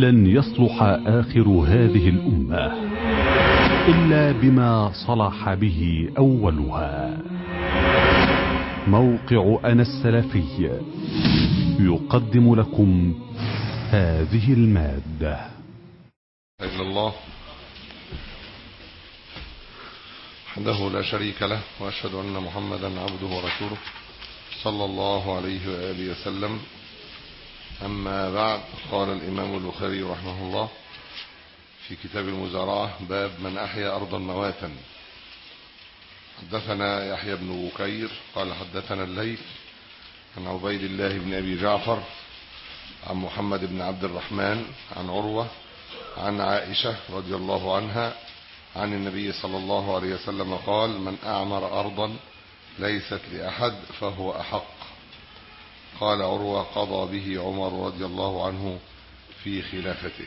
لن يصلح آخر هذه الأمة إلا بما صلح به أولها موقع أنا السلفي يقدم لكم هذه المادة إلا الله وحده لا شريك له وأشهد أن محمدا عبده ورسوله صلى الله عليه وآله وسلم أما بعد قال الإمام البخاري رحمه الله في كتاب المزارعة باب من أحيا أرضا مواتا حدثنا يحيى بن بكير قال حدثنا الليث عن عبيد الله بن أبي جعفر عن محمد بن عبد الرحمن عن عروة عن عائشة رضي الله عنها عن النبي صلى الله عليه وسلم قال من أعمر أرضا ليست لأحد فهو أحق قال عروة قضى به عمر رضي الله عنه في خلافته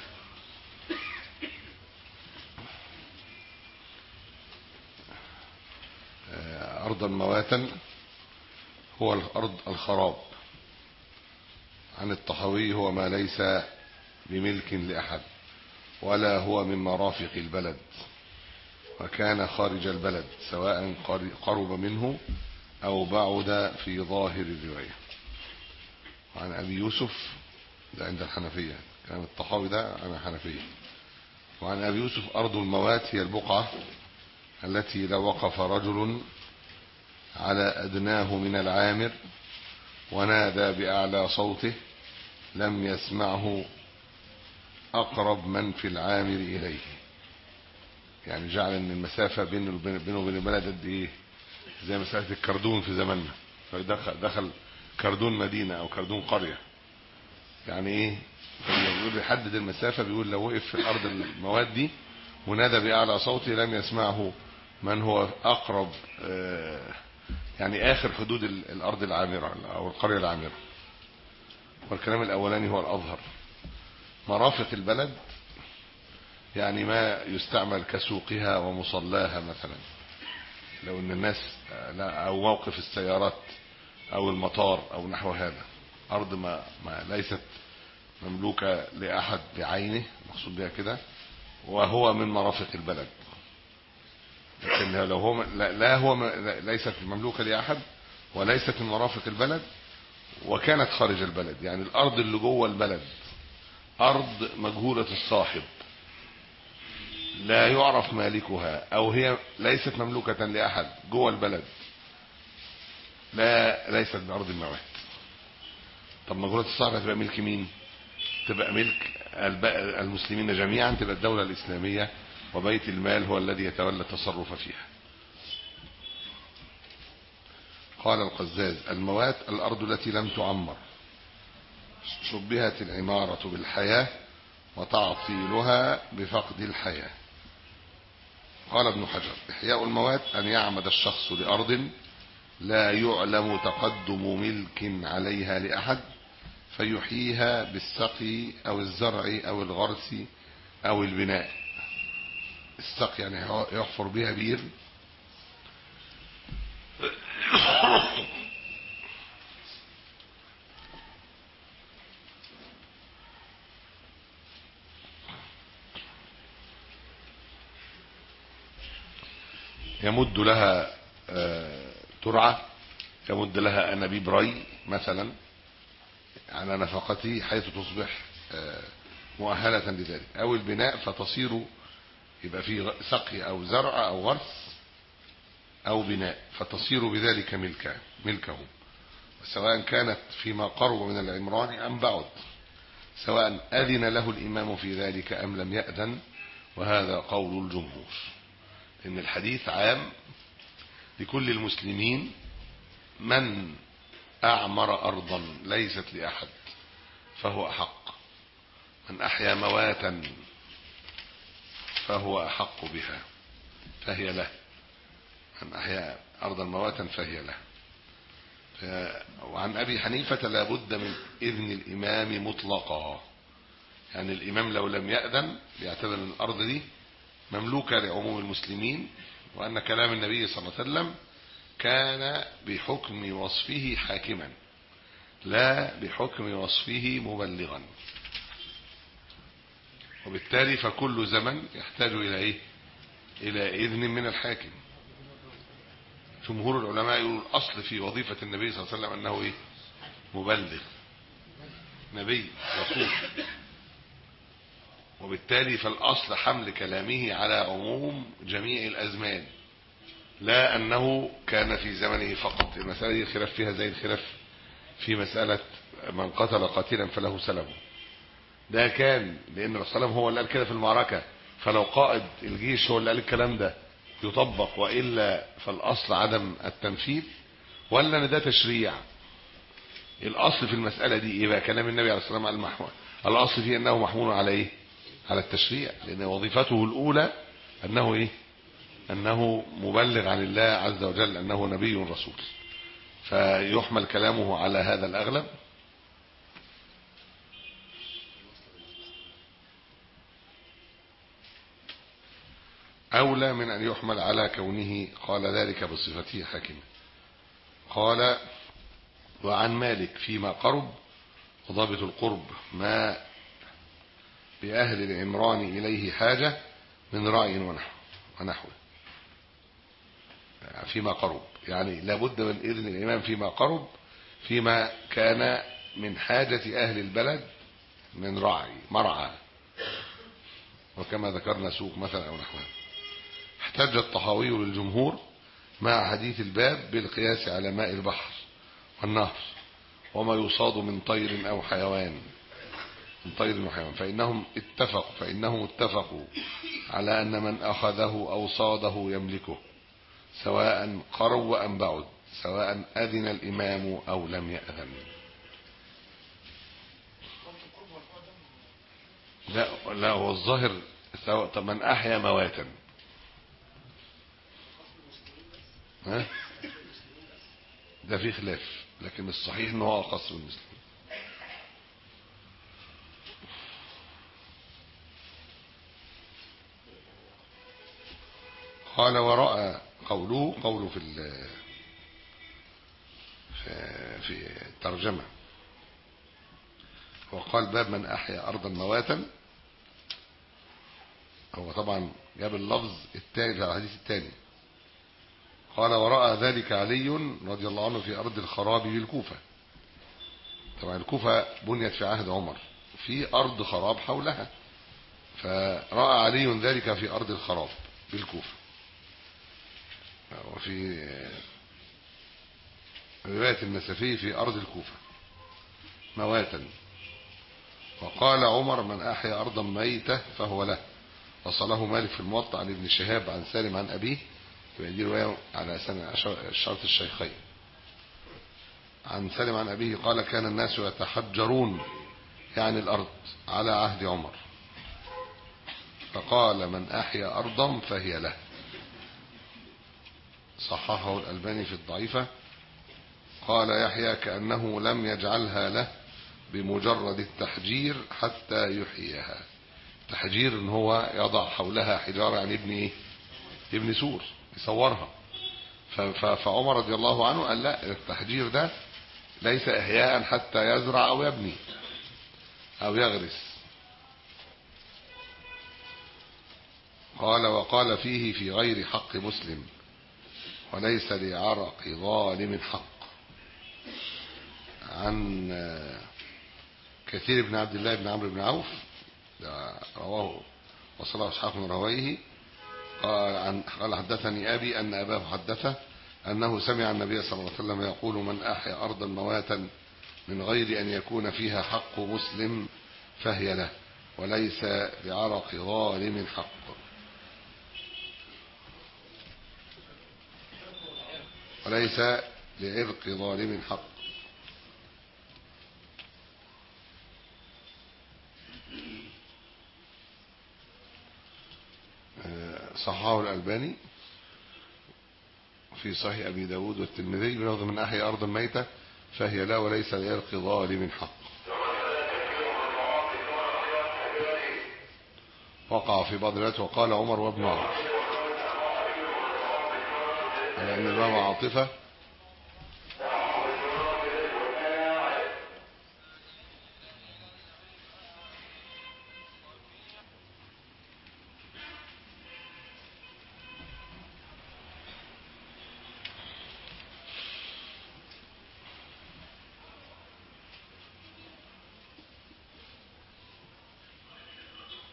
أرضا مواتا هو الأرض الخراب عن الطحوي هو ما ليس بملك لأحد ولا هو من مرافق البلد وكان خارج البلد سواء قرب منه أو بعد في ظاهر الرواية وعن أبي يوسف ده عند الحنفية كان الطحاوي ده عن الحنفية وعن أبي يوسف أرض الموات هي البقعة التي لو وقف رجل على أدناه من العامر ونادى بأعلى صوته لم يسمعه أقرب من في العامر إليه يعني جعل ان المسافة بينه وبين البلد قد ايه زي مسافة الكردون في زماننا فدخل دخل كردون مدينة او كردون قرية يعني ايه بيقول يحدد المسافة بيقول لو وقف في الارض المواد دي ونادى بأعلى صوته لم يسمعه من هو اقرب يعني اخر حدود الارض العامرة او القرية العامرة والكلام الاولاني هو الاظهر مرافق البلد يعني ما يستعمل كسوقها ومصلاها مثلا لو ان الناس او موقف السيارات او المطار او نحو هذا ارض ما, ما ليست مملوكة لاحد بعينه مقصود بها كده وهو من مرافق البلد لكن لو هو لا, لا هو ليست مملوكة لاحد وليست من مرافق البلد وكانت خارج البلد يعني الارض اللي جوه البلد ارض مجهولة الصاحب لا يعرف مالكها او هي ليست مملوكة لاحد جوه البلد لا ليست بارض الموات طب مجهولة الصاحب هتبقى ملك مين تبقى ملك المسلمين جميعا تبقى الدولة الاسلامية وبيت المال هو الذي يتولى التصرف فيها قال القزاز الموات الارض التي لم تعمر شبهت العمارة بالحياة وتعطيلها بفقد الحياة قال ابن حجر إحياء الموات أن يعمد الشخص لأرض لا يعلم تقدم ملك عليها لأحد فيحييها بالسقي أو الزرع أو الغرس أو البناء السقي يعني يحفر بها بير يمد لها ترعة يمد لها أنابيب ري مثلا على نفقته حيث تصبح مؤهلة لذلك أو البناء فتصير يبقى فيه سقي أو زرع أو غرس أو بناء فتصير بذلك ملكه ملكه سواء كانت فيما قرب من العمران أم بعد سواء أذن له الإمام في ذلك أم لم يأذن وهذا قول الجمهور ان الحديث عام لكل المسلمين من اعمر ارضا ليست لاحد فهو احق من احيا مواتا فهو احق بها فهي له من احيا ارضا مواتا فهي له وعن ابي حنيفه لا بد من اذن الامام مطلقا يعني الامام لو لم ياذن بيعتبر ان الارض دي مملوكة لعموم المسلمين وأن كلام النبي صلى الله عليه وسلم كان بحكم وصفه حاكما لا بحكم وصفه مبلغا وبالتالي فكل زمن يحتاج إلى إيه إلى إذن من الحاكم جمهور العلماء يقولوا الأصل في وظيفة النبي صلى الله عليه وسلم أنه إيه مبلغ نبي رسول وبالتالي فالأصل حمل كلامه على عموم جميع الأزمان لا أنه كان في زمنه فقط المسألة دي الخلاف فيها زي الخلاف في مسألة من قتل قاتلا فله سلبه ده كان لأن الرسول صلى الله عليه وسلم هو اللي قال كده في المعركة فلو قائد الجيش هو اللي قال الكلام ده يطبق وإلا فالأصل عدم التنفيذ ولا ان ده تشريع الأصل في المسألة دي إيه بقى كلام النبي عليه الصلاة والسلام على المحمول الأصل فيه أنه محمول على إيه على التشريع لأن وظيفته الأولى أنه إيه أنه مبلغ عن الله عز وجل أنه نبي رسول فيحمل كلامه على هذا الأغلب أولى من أن يحمل على كونه قال ذلك بصفته حاكما قال وعن مالك فيما قرب وضابط القرب ما بأهل العمران إليه حاجة من رأي ونحو ونحوه فيما قرب يعني لابد من إذن الإمام فيما قرب فيما كان من حاجة أهل البلد من رعي مرعى وكما ذكرنا سوق مثلا أو نحوه احتج الطحاوي للجمهور مع حديث الباب بالقياس على ماء البحر والنهر وما يصاد من طير أو حيوان من طير وحيوان فإنهم اتفقوا فإنهم اتفقوا على أن من أخذه أو صاده يملكه سواء قروا أم بعد سواء أذن الإمام أو لم يأذن لا لا هو الظاهر سواء طب من أحيا مواتا ها ده في خلاف لكن الصحيح ان هو اخص بالمسلمين قال ورأى قوله قوله في في الترجمة وقال باب من أحيا أرضا مواتا هو طبعا جاب اللفظ الثاني في الحديث الثاني قال ورأى ذلك علي رضي الله عنه في أرض الخراب بالكوفة طبعا الكوفة بنيت في عهد عمر في أرض خراب حولها فرأى علي ذلك في أرض الخراب بالكوفة وفي رواية النسفي في أرض الكوفة مواتا وقال عمر من أحيا أرضا ميتة فهو له وصله مالك في الموطأ عن ابن شهاب عن سالم عن أبيه دي رواية على سنة شرط الشيخين عن سالم عن أبيه قال كان الناس يتحجرون يعني الأرض على عهد عمر فقال من أحيا أرضا فهي له صححه الألباني في الضعيفة قال يحيى كأنه لم يجعلها له بمجرد التحجير حتى يحييها تحجير ان هو يضع حولها حجارة يعني ابن ابن سور يصورها فعمر رضي الله عنه قال لا التحجير ده ليس احياء حتى يزرع او يبني او يغرس قال وقال فيه في غير حق مسلم وليس لعرق ظالم حق عن كثير بن عبد الله بن عمرو بن عوف رواه وصله اسحاق من رويه قال عن قال حدثني ابي ان اباه حدثه انه سمع النبي صلى الله عليه وسلم يقول من احيا ارضا مواتا من غير ان يكون فيها حق مسلم فهي له وليس بعرق ظالم حق وليس لعرق ظالم حق صححه الألباني في صحيح أبي داود والترمذي بلفظ من أحيا أرضا ميتة فهي لا وليس لعرق ظالم حق وقع في بعض الروايات وقال عمر وابن عمر لأن الباب عاطفة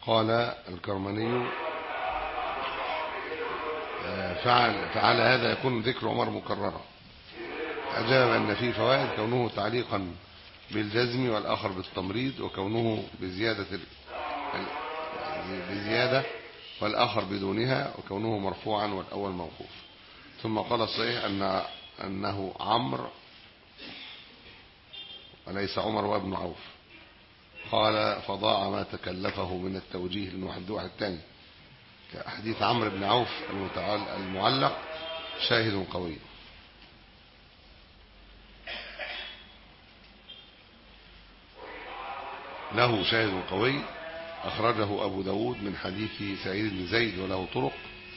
قال الكرماني فعل, فعل هذا يكون ذكر عمر مكررا أجاب أن فيه فوائد كونه تعليقا بالجزم والآخر بالتمريض وكونه بزيادة بزيادة والآخر بدونها وكونه مرفوعا والأول موقوف ثم قال الصحيح أن أنه عمرو وليس عمر وابن عوف قال فضاع ما تكلفه من التوجيه للواحد واحد الثاني كحديث عمرو بن عوف المعلق شاهد قوي له شاهد قوي أخرجه أبو داود من حديث سعيد بن زيد وله طرق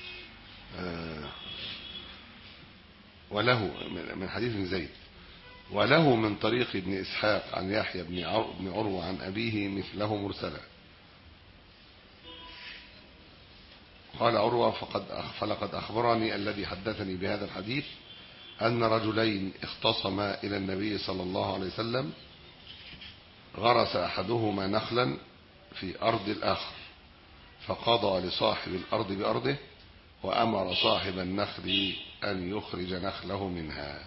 وله من حديث بن زيد وله من طريق ابن إسحاق عن يحيى بن عروة عن أبيه مثله مرسلا قال عروة فقد فلقد أخبرني الذي حدثني بهذا الحديث أن رجلين اختصما إلى النبي صلى الله عليه وسلم غرس أحدهما نخلا في أرض الآخر فقضى لصاحب الأرض بأرضه وأمر صاحب النخل أن يخرج نخله منها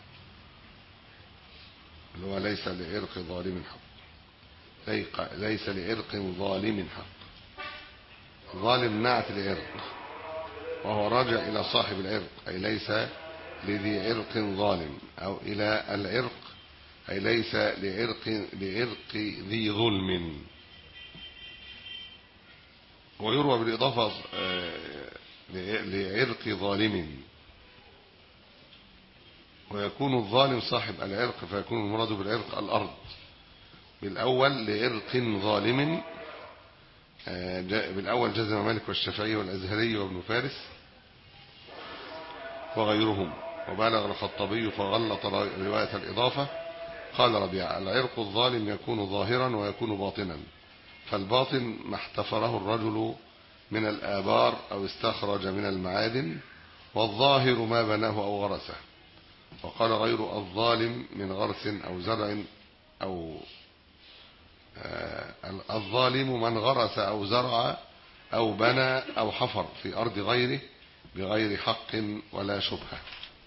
اللي هو ليس لعرق ظالم حق ليس لعرق ظالم حق ظالم نعت العرق وهو راجع إلى صاحب العرق أي ليس لذي عرق ظالم أو إلى العرق أي ليس لعرق, لعرق ذي ظلم ويروى بالإضافة لعرق ظالم ويكون الظالم صاحب العرق فيكون المراد بالعرق الأرض بالأول لعرق ظالم بالأول جزم مالك والشافعي والأزهري وابن فارس وغيرهم وبالغ الخطابي فغلط رواية الإضافة قال ربيع العرق الظالم يكون ظاهرا ويكون باطنا فالباطن ما احتفره الرجل من الآبار أو استخرج من المعادن والظاهر ما بناه أو غرسه وقال غير الظالم من غرس أو زرع أو الظالم من غرس أو زرع أو بنى أو حفر في أرض غيره بغير حق ولا شبهة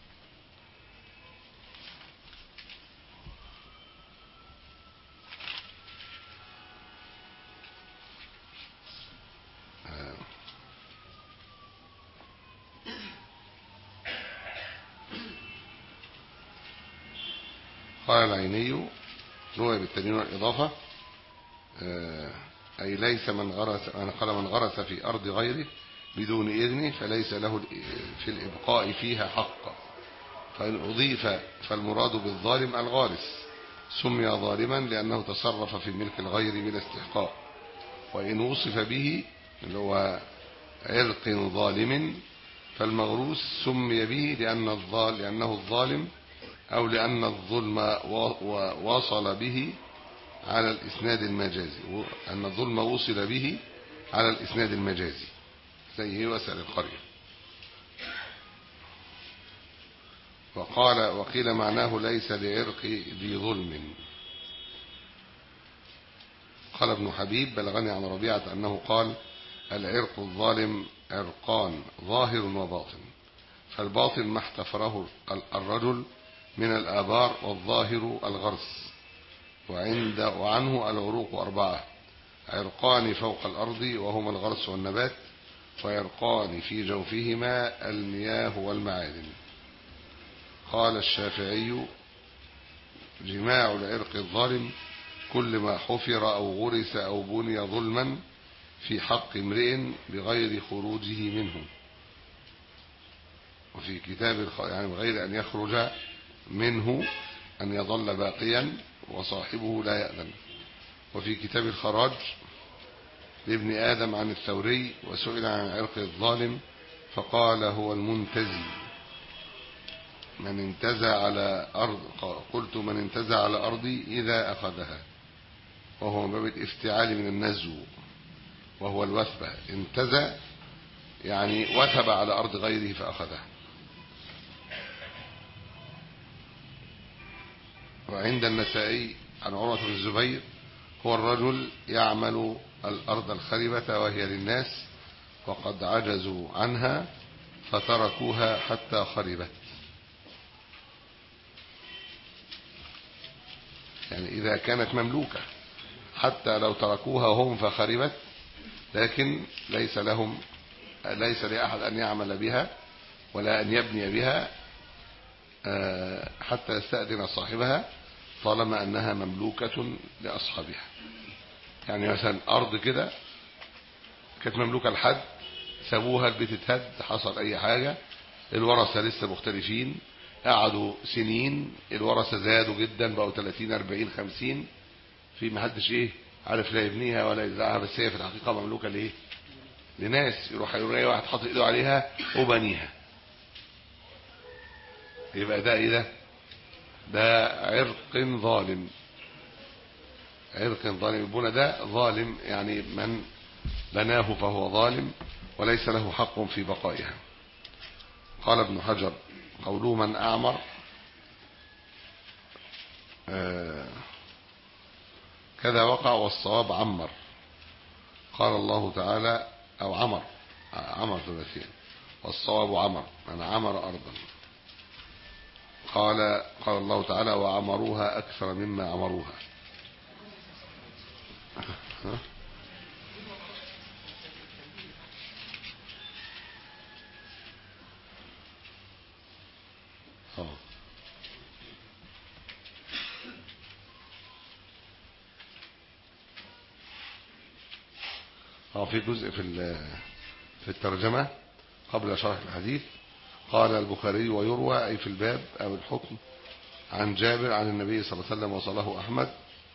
قال العيني روي بالتنوين والإضافة أي ليس من غرس أنا قال من غرس في أرض غيره بدون إذنه فليس له في الإبقاء فيها حق فإن أضيف فالمراد بالظالم الغارس سمي ظالما لأنه تصرف في ملك الغير بلا استحقاق وإن وصف به اللي هو عرق ظالم فالمغروس سمي به لأن الظال لأنه الظالم أو لأن الظلم وصل به على الإسناد المجازي أن الظلم وصل به على الإسناد المجازي زي وسأل القرية وقال وقيل معناه ليس لعرق ذي ظلم قال ابن حبيب بلغني عن ربيعة أنه قال العرق الظالم عرقان ظاهر وباطن فالباطن ما احتفره الرجل من الآبار والظاهر الغرس وعند وعنه العروق أربعة عرقان فوق الأرض وهما الغرس والنبات ويرقان في جوفهما المياه والمعادن قال الشافعي جماع العرق الظالم كل ما حفر أو غرس أو بني ظلما في حق امرئ بغير خروجه منه وفي كتاب يعني بغير أن يخرج منه أن يظل باقيا وصاحبه لا يأذن وفي كتاب الخراج لابن آدم عن الثوري وسئل عن عرق الظالم فقال هو المنتزي من انتزع على أرض قلت من انتزع على أرضي إذا أخذها وهو من باب الافتعال من النزو وهو الوثبة انتزع يعني وثب على أرض غيره فأخذها وعند النسائي عن عروة بن الزبير هو الرجل يعمل الأرض الخربة وهي للناس وقد عجزوا عنها فتركوها حتى خربت يعني إذا كانت مملوكة حتى لو تركوها هم فخربت لكن ليس لهم ليس لأحد أن يعمل بها ولا أن يبني بها حتى يستأذن صاحبها طالما أنها مملوكة لأصحابها يعني مثلا أرض كده كانت مملوكة لحد سابوها البيت اتهد حصل أي حاجة الورثة لسه مختلفين قعدوا سنين الورثة زادوا جدا بقوا 30 40 50 في ما حدش ايه عارف لا يبنيها ولا يزرعها بس هي في الحقيقة مملوكة لايه لناس يروح يلاقي واحد حاطط ايده عليها وبنيها يبقى ده ايه ده ده عرق ظالم عرق ظالم البنى ده ظالم يعني من بناه فهو ظالم وليس له حق في بقائها قال ابن حجر قوله من أعمر آه كذا وقع والصواب عمر قال الله تعالى أو عمر عمر ثلاثين والصواب عمر من عمر أرضا قال قال الله تعالى وعمروها أكثر مما عمروها اه في جزء في في الترجمة قبل شرح الحديث قال البخاري ويروى أي في الباب أو الحكم عن جابر عن النبي صلى الله عليه وسلم وصله أحمد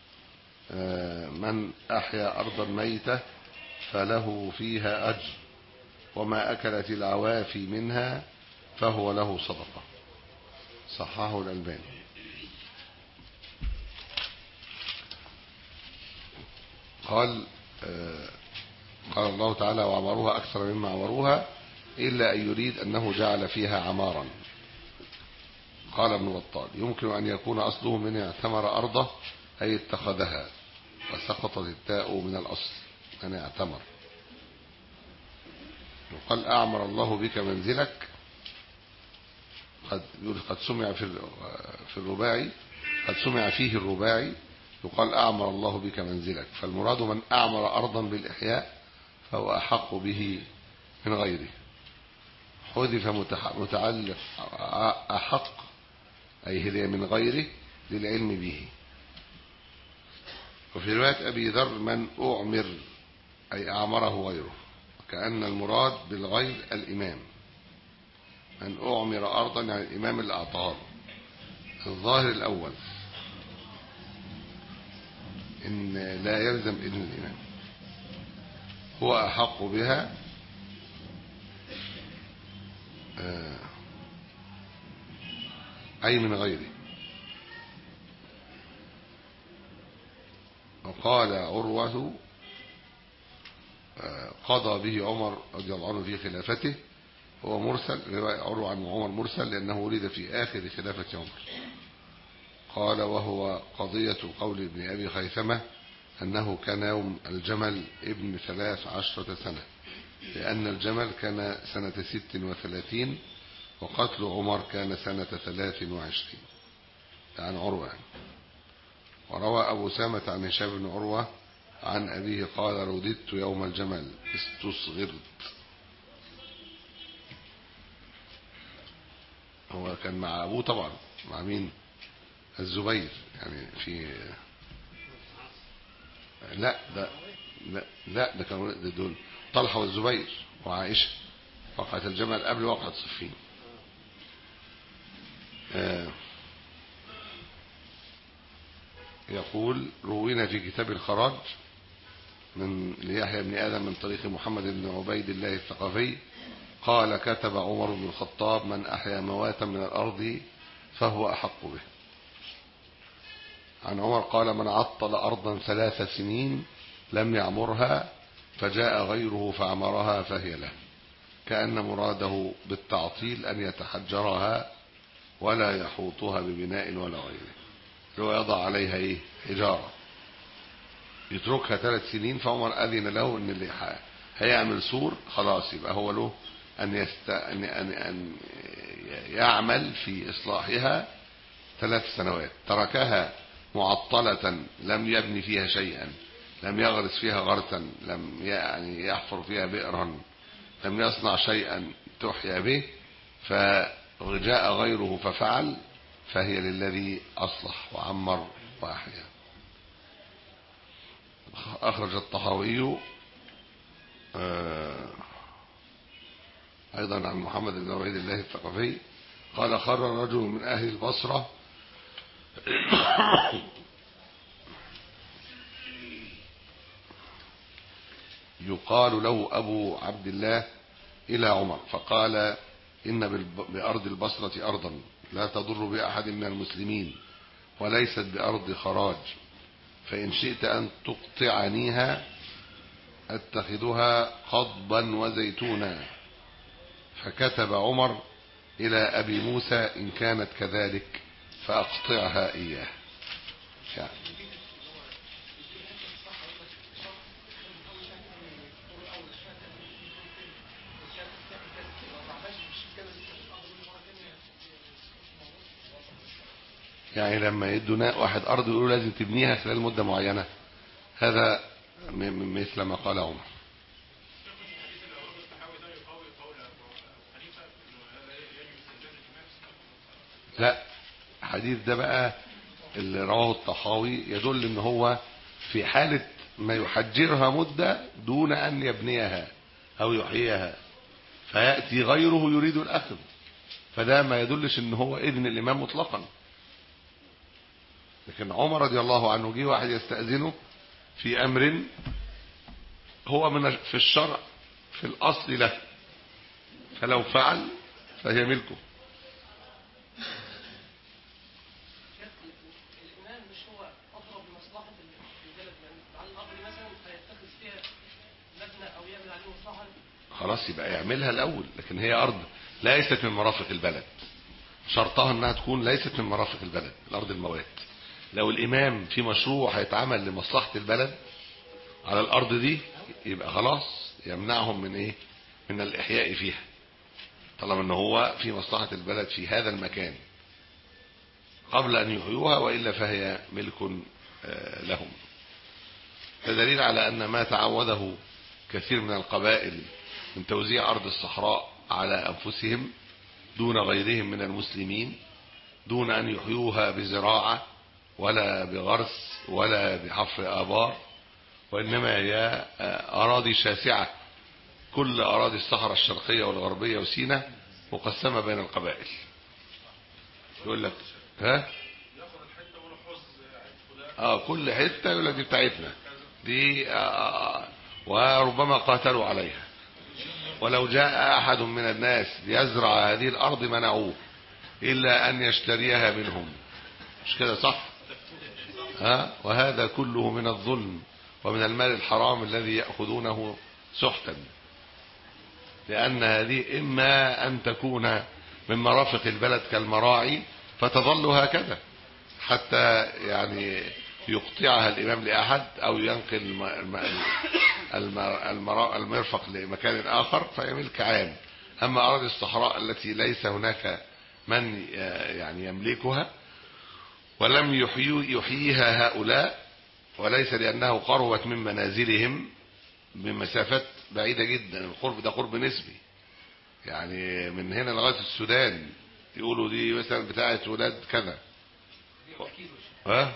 من أحيا أرضا ميتة فله فيها أجر وما أكلت العوافي منها فهو له صدقة صححه الألباني قال قال الله تعالى وعمروها أكثر مما عمروها إلا أن يريد أنه جعل فيها عمارا قال ابن بطال يمكن أن يكون أصله من اعتمر أرضه أي اتخذها وسقطت التاء من الأصل من اعتمر وقال أعمر الله بك منزلك قد قد سمع في في الرباعي قد سمع فيه الرباعي يقال أعمر الله بك منزلك فالمراد من أعمر أرضا بالإحياء فهو أحق به من غيره حذف متعلق أحق أي هي من غيره للعلم به وفي رواية أبي ذر من أعمر أي أعمره غيره كأن المراد بالغير الإمام من أعمر أرضا يعني الإمام اللي أعطاه الظاهر الأول إن لا يلزم إذن الإمام هو أحق بها أي من غيره وقال عروة قضى به عمر رضي الله عنه في خلافته هو مرسل رواية عروة عن عمر مرسل لأنه ولد في آخر خلافة عمر قال وهو قضية قول ابن أبي خيثمة أنه كان يوم الجمل ابن ثلاث عشرة سنة لأن الجمل كان سنة ست وثلاثين وقتل عمر كان سنة ثلاث وعشرين عن عروة يعني. وروى أبو سامة عن هشام بن عروة عن أبيه قال رددت يوم الجمل استصغرت هو كان مع أبوه طبعا مع مين الزبير يعني في لا ده لا لا ده كانوا ده دول طلحة والزبير وعائشة وقعت الجمل قبل وقعة صفين آه يقول روينا في كتاب الخراج من ليحيى بن آدم من طريق محمد بن عبيد الله الثقفي قال كتب عمر بن الخطاب من أحيا مواتا من الأرض فهو أحق به عن عمر قال من عطل أرضا ثلاث سنين لم يعمرها فجاء غيره فعمرها فهي له كأن مراده بالتعطيل أن يتحجرها ولا يحوطها ببناء ولا غيره لو يضع عليها إيه حجارة يتركها ثلاث سنين فعمر أذن له ان اللي ح- هيعمل سور خلاص يبقى هو له ان يست... ان ان, أن يعمل في اصلاحها ثلاث سنوات تركها معطلة لم يبني فيها شيئا لم يغرس فيها غرسا لم يعني يحفر فيها بئرا لم يصنع شيئا تحيا به فجاء غيره ففعل فهي للذي أصلح وعمر وأحيا أخرج الطحاوي آه، أيضا عن محمد بن عبيد الله الثقفي قال خر رجل من أهل البصرة يقال له أبو عبد الله إلى عمر فقال إن بالب- بأرض البصرة أرضا لا تضر بأحد من المسلمين وليست بأرض خراج فإن شئت أن تقطعنيها أتخذها قضبا وزيتونا فكتب عمر إلى أبي موسى إن كانت كذلك فأقطعها إياه يعني يعني لما يدوا نا- واحد أرض يقولوا لازم تبنيها خلال مدة معينة هذا م- م- مثل ما قال عمر لا الحديث ده بقى اللي رواه الطحاوي يدل ان هو في حالة ما يحجرها مدة دون ان يبنيها او يحييها فيأتي غيره يريد الاخذ فده ما يدلش ان هو اذن الامام مطلقا لكن عمر رضي الله عنه جه واحد يستأذنه في امر هو من في الشرع في الاصل له فلو فعل فهي ملكه الإمام مش هو أضرب بمصلحة البلد يعني على الأرض مثلا فيتخذ فيها لجنة أو يعمل عليه مصلحة خلاص يبقى يعملها الاول لكن هي ارض ليست من مرافق البلد شرطها انها تكون ليست من مرافق البلد الارض الموات لو الامام في مشروع هيتعمل لمصلحة البلد على الارض دي يبقى خلاص يمنعهم من ايه من الاحياء فيها طالما ان هو في مصلحة البلد في هذا المكان قبل ان يحيوها والا فهي ملك آه، لهم فدليل على ان ما تعوده كثير من القبائل من توزيع أرض الصحراء على أنفسهم دون غيرهم من المسلمين دون أن يحيوها بزراعة ولا بغرس ولا بحفر آبار وإنما هي أراضي شاسعة كل أراضي الصحراء الشرقية والغربية وسيناء مقسمة بين القبائل يقول لك ها اه كل حته يقول لك دي بتاعتنا دي آه وربما قاتلوا عليها ولو جاء احد من الناس ليزرع هذه الارض منعوه الا ان يشتريها منهم مش كده صح ها وهذا كله من الظلم ومن المال الحرام الذي ياخذونه سحتا لان هذه اما ان تكون من مرافق البلد كالمراعي فتظل هكذا حتى يعني يقطعها الإمام لأحد أو ينقل الم- الم- الم- المرا- المرفق لمكان آخر فهي ملك عام أما أراضي الصحراء التي ليس هناك من ي- يعني يملكها ولم يحيي يحييها هؤلاء وليس لأنه قربت من منازلهم بمسافات بعيدة جدا القرب ده قرب نسبي يعني من هنا لغاية السودان يقولوا دي مثلا بتاعت ولاد كذا ها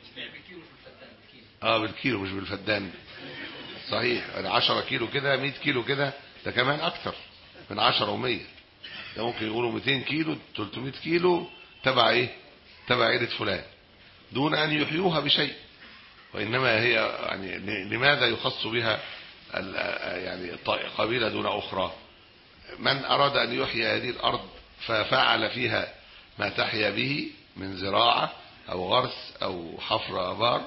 اه بالكيلو مش بالفدان صحيح 10 كيلو كده 100 كيلو كده ده كمان اكتر من 10 و100 ده ممكن يقولوا 200 كيلو 300 كيلو تبع ايه تبع عيلة فلان دون ان يحيوها بشيء وانما هي يعني ل- لماذا يخص بها ال- يعني ط- قبيلة دون اخرى من اراد ان يحيي هذه الارض ففعل فيها ما تحيا به من زراعة او غرس او حفر ابار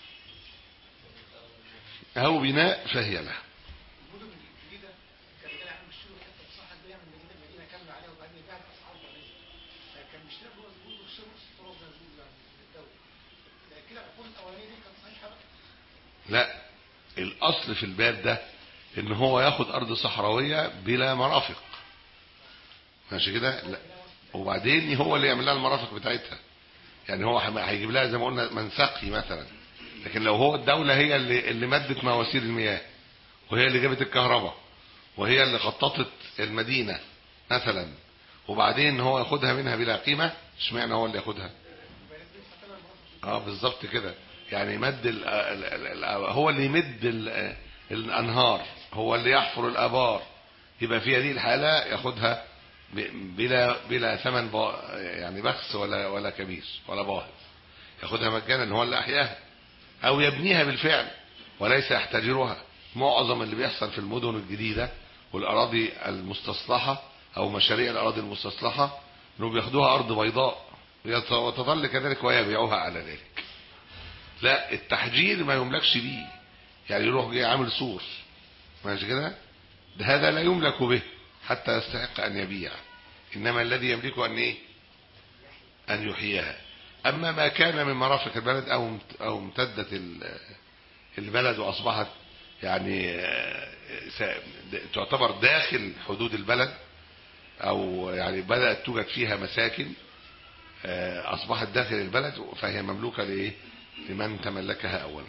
او بناء فهي له المدن الجديدة كان رجال عم بيشتروا حتة مساحة كبيرة من مدينة مدينة كاملة عليها وبعدين يبيعها بأسعار ضعيفة فكان بيشتري جوه البلد ويشتروا نص التراب زي ما بيقولوا يعني من الدولة لكن كده العقود الأولانية دي كانت صحيحة بقى لا الاصل في الباب ده ان هو ياخد ارض صحراويه بلا مرافق ماشي كده لا وبعدين هو اللي يعمل لها المرافق بتاعتها يعني هو هم- هيجيب لها زي ما قلنا منسقي مثلا لكن لو هو الدوله هي اللي اللي مدت مواسير المياه وهي اللي جابت الكهرباء وهي اللي خططت المدينه مثلا وبعدين هو ياخدها منها بلا قيمه اشمعنى هو اللي ياخدها اه بالظبط كده يعني مد ال ال ال ال هو اللي يمد ال الانهار هو اللي يحفر الابار يبقى في هذه الحاله ياخدها ب- بلا بلا ثمن با يعني بخس ولا ولا كبير ولا باهظ ياخدها مجانا هو اللي احياها او يبنيها بالفعل وليس يحتجرها معظم اللي بيحصل في المدن الجديده والاراضي المستصلحه او مشاريع الاراضي المستصلحه انهم بياخدوها ارض بيضاء ويت- وتظل كذلك ويبيعوها على ذلك لا التحجير ما يملكش بيه يعني يروح جاي عامل سور ماشي كده ده هذا لا يملك به حتى يستحق ان يبيع انما الذي يملكه ان ايه ان يحييها اما ما كان من مرافق البلد او امت- او امتدت ال- البلد واصبحت يعني آه، س- تعتبر داخل حدود البلد او يعني بدات توجد فيها مساكن آه، اصبحت داخل البلد فهي مملوكه لايه لمن تملكها اولا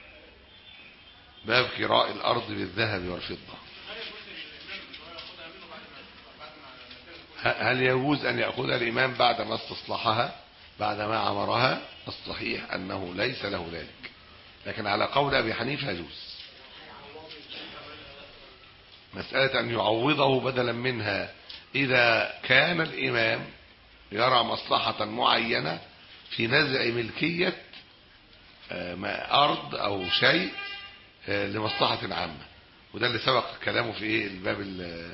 باب كراء الارض بالذهب والفضه ه- هل يجوز ان ياخذها الامام بعد ما استصلحها بعد ما عمرها الصحيح انه ليس له ذلك لكن على قول ابي حنيفه يجوز مساله ان يعوضه بدلا منها اذا كان الامام يرى مصلحه معينه في نزع ملكيه آه، ما ارض او شيء آه، لمصلحه عامه وده اللي سبق كلامه في ايه الباب ال-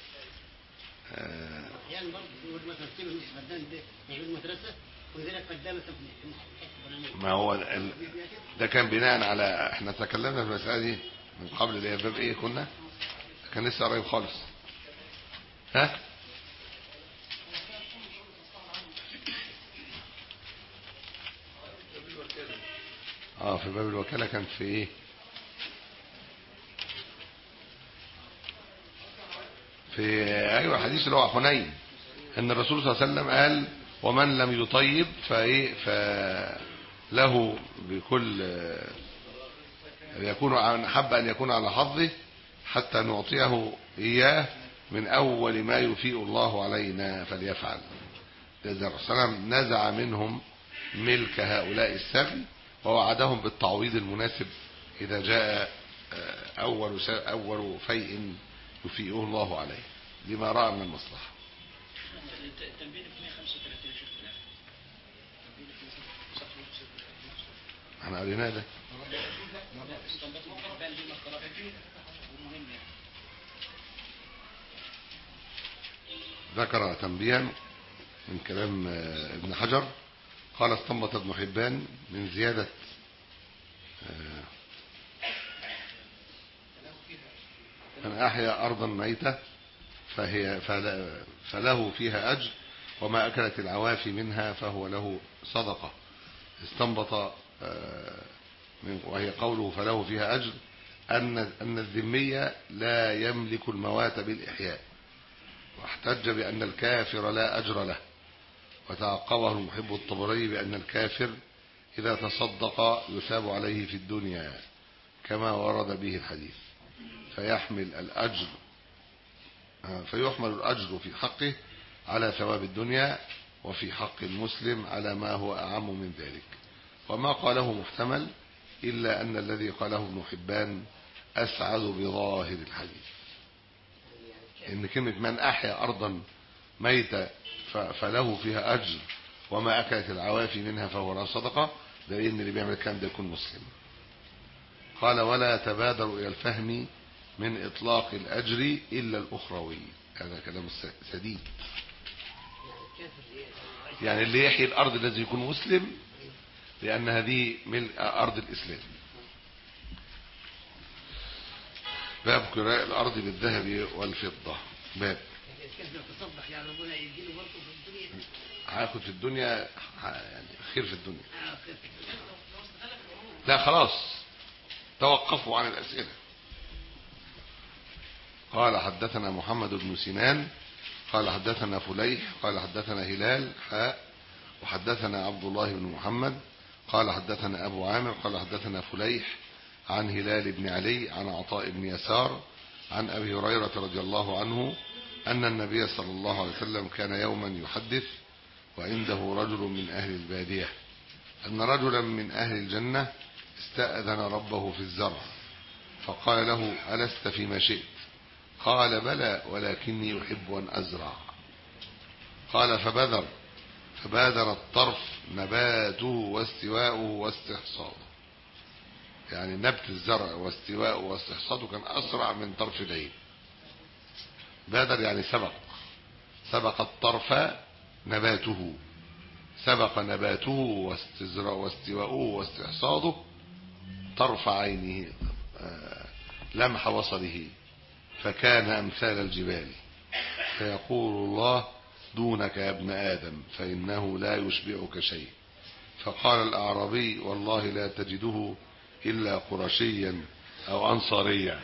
آه، يعني برضه يقول مثلا سيب النص فدان ده غير المدرسه وذلك قدامك في الحته الفلانيه ما هو ال- ده كان بناء على احنا تكلمنا في المسألة دي من قبل اللي هي باب ايه كنا كان لسه قريب خالص ها اه في باب الوكالة كان في ايه في ايوه الحديث اللي هو حنين ان الرسول صلى الله عليه وسلم قال ومن لم يطيب فايه فله بكل يكون عن- حب ان يكون على حظه حتى نعطيه اياه من اول ما يفيء الله علينا فليفعل لذا الرسول صلى الله عليه وسلم نزع منهم ملك هؤلاء السبي ووعدهم بالتعويض المناسب اذا جاء آه، اول س- اول فيء يفيئه الله عليه لما راى من المصلحه التنبيه في 135 شيخ في الاخر التنبيه في صفحه 135 احنا قريناه ده استنبط الحبان دي مقرأة ومهم يعني ذكر تنبيها من كلام آه، ابن حجر قال استنبط ابن حبان من زيادة آه، من أحيا أرضا ميتة فهي فلا- فله فيها أجر وما أكلت العوافي منها فهو له صدقة استنبط آه، من- وهي قوله فله فيها أجر أن أن الذمية لا يملك الموات بالإحياء واحتج بأن الكافر لا أجر له وتعقبه المحب الطبري بأن الكافر إذا تصدق يثاب عليه في الدنيا كما ورد به الحديث فيحمل الأجر آه، فيحمل الأجر في حقه على ثواب الدنيا وفي حق المسلم على ما هو أعم من ذلك وما قاله محتمل إلا أن الذي قاله ابن حبان أسعد بظاهر الحديث ان كلمة من احيا ارضا ميتة ف- فله فيها اجر وما اكلت العوافي منها فهو له صدقة ده ان اللي بيعمل الكلام ده يكون مسلم قال ولا تبادروا الى الفهم من اطلاق الاجر الا الاخروي هذا كلام س- سديد يعني اللي يحيي الارض الذي يكون مسلم لان هذه ملء ارض الاسلام باب كراء الارض بالذهب والفضة باب الكافر تصدق يعني ربنا يديله برضه في الدنيا هاخد في الدنيا ح- يعني خير في الدنيا آه، خير. لا خلاص توقفوا عن الأسئلة قال حدثنا محمد بن سنان قال حدثنا فليح قال حدثنا هلال حاء وحدثنا عبد الله بن محمد قال حدثنا أبو عامر قال حدثنا فليح عن هلال بن علي عن عطاء بن يسار عن أبي هريرة رضي الله عنه أن النبي صلى الله عليه وسلم كان يوما يحدث وعنده رجل من أهل البادية أن رجلا من أهل الجنة استأذن ربه في الزرع فقال له ألست فيما شئت قال بلى ولكني أحب أن أزرع قال فبذر فبادر الطرف نباته واستواؤه واستحصاده يعني نبت الزرع واستواءه واستحصاده كان أسرع من طرف العين بادر يعني سبق سبق الطرف نباته سبق نباته واستزرع واستواؤه واستحصاده طرف عينه آه، لمح وصله فكان أمثال الجبال فيقول الله دونك يا ابن آدم فإنه لا يشبعك شيء فقال الأعرابي والله لا تجده إلا قرشيا أو أنصاريا